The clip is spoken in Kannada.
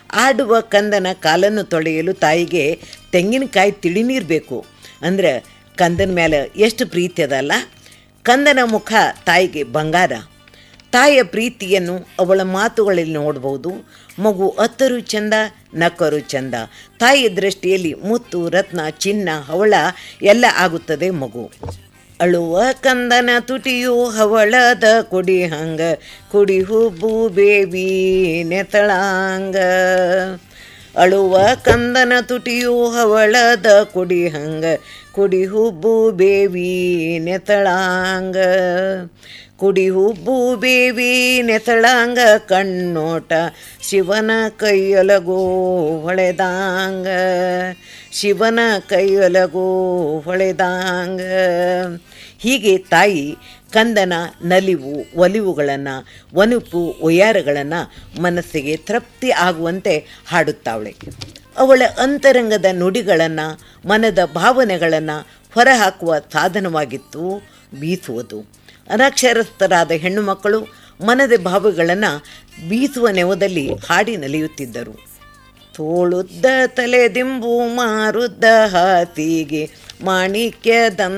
ಆಡುವ ಕಂದನ ಕಾಲನ್ನು ತೊಳೆಯಲು ತಾಯಿಗೆ ತೆಂಗಿನಕಾಯಿ ತಿಳಿನೀರು ಬೇಕು ಅಂದ್ರೆ ಕಂದನ ಮೇಲೆ ಎಷ್ಟು ಪ್ರೀತಿ ಅದಲ್ಲ ಕಂದನ ಮುಖ ತಾಯಿಗೆ ಬಂಗಾರ ತಾಯಿಯ ಪ್ರೀತಿಯನ್ನು ಅವಳ ಮಾತುಗಳಲ್ಲಿ ನೋಡ್ಬೋದು ಮಗು ಅತ್ತರು ಚಂದ ನಕ್ಕರು ಚಂದ ತಾಯಿಯ ದೃಷ್ಟಿಯಲ್ಲಿ ಮುತ್ತು ರತ್ನ ಚಿನ್ನ ಹವಳ ಎಲ್ಲ ಆಗುತ್ತದೆ ಮಗು ಅಳುವ ಕಂದನ ತುಟಿಯು ಹವಳದ ಕುಡಿ ಹಂಗ ಕುಡಿ ಹುಬ್ಬು ಬೇಬಿ ನೆತಳಾಂಗ ಅಳುವ ಕಂದನ ತುಟಿಯು ಹವಳದ ಕುಡಿ ಹಂಗ ಕುಡಿ ಹುಬ್ಬು ಬೇವಿ ನೆತಳಾಂಗ ಕುಡಿ ಹುಬ್ಬು ಬೇವಿ ನೆತಳಾಂಗ ಕಣ್ಣೋಟ ಶಿವನ ಕೈಯೊಲಗೋ ಹೊಳೆದಾಂಗ ಶಿವನ ಕೈಯೊಲಗೋ ಹೊಳೆದಾಂಗ ಹೀಗೆ ತಾಯಿ ಕಂದನ ನಲಿವು ಒಲಿವುಗಳನ್ನು ಒನುಪು ಒಯ್ಯಾರಗಳನ್ನು ಮನಸ್ಸಿಗೆ ತೃಪ್ತಿ ಆಗುವಂತೆ ಹಾಡುತ್ತಾವಳೆ ಅವಳ ಅಂತರಂಗದ ನುಡಿಗಳನ್ನು ಮನದ ಭಾವನೆಗಳನ್ನು ಹೊರಹಾಕುವ ಸಾಧನವಾಗಿತ್ತು ಬೀಸುವುದು ಅನಕ್ಷರಸ್ಥರಾದ ಹೆಣ್ಣು ಮಕ್ಕಳು ಮನದ ಭಾವಗಳನ್ನು ಬೀಸುವ ನೆವದಲ್ಲಿ ಹಾಡಿ ನಲಿಯುತ್ತಿದ್ದರು ತೋಳುದ್ದ ತಲೆದಿಂಬು ಮಾರುದ್ದ ಹಾಸಿಗೆ ಮಾಣಿಕ್ಯದಂತ